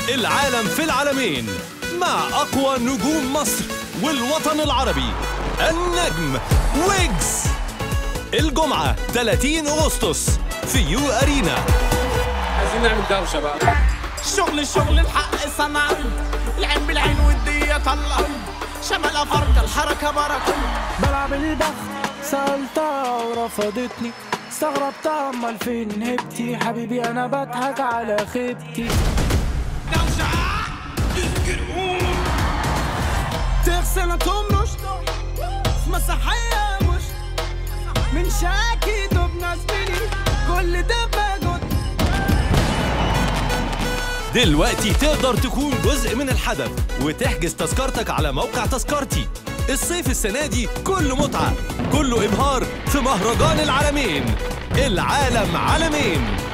العالم في العالمين مع أقوى نجوم مصر والوطن العربي النجم ويجز الجمعة 30 أغسطس في يو أرينا عايزين نعمل دوشه بقى الشغل شغل الحق صنع العين بالعين والدية طلع شمال فرق الحركة بركة بلعب البخت سألتها ورفضتني استغربت امال فين هبتي حبيبي انا بضحك على خيبتي دوشة تغسل تمرش مسحية مش من شاكي دوب ناس بني كل ده بجد دلوقتي تقدر تكون جزء من الحدث وتحجز تذكرتك على موقع تذكرتي الصيف السنة دي كله متعة كله إبهار في مهرجان العالمين العالم عالمين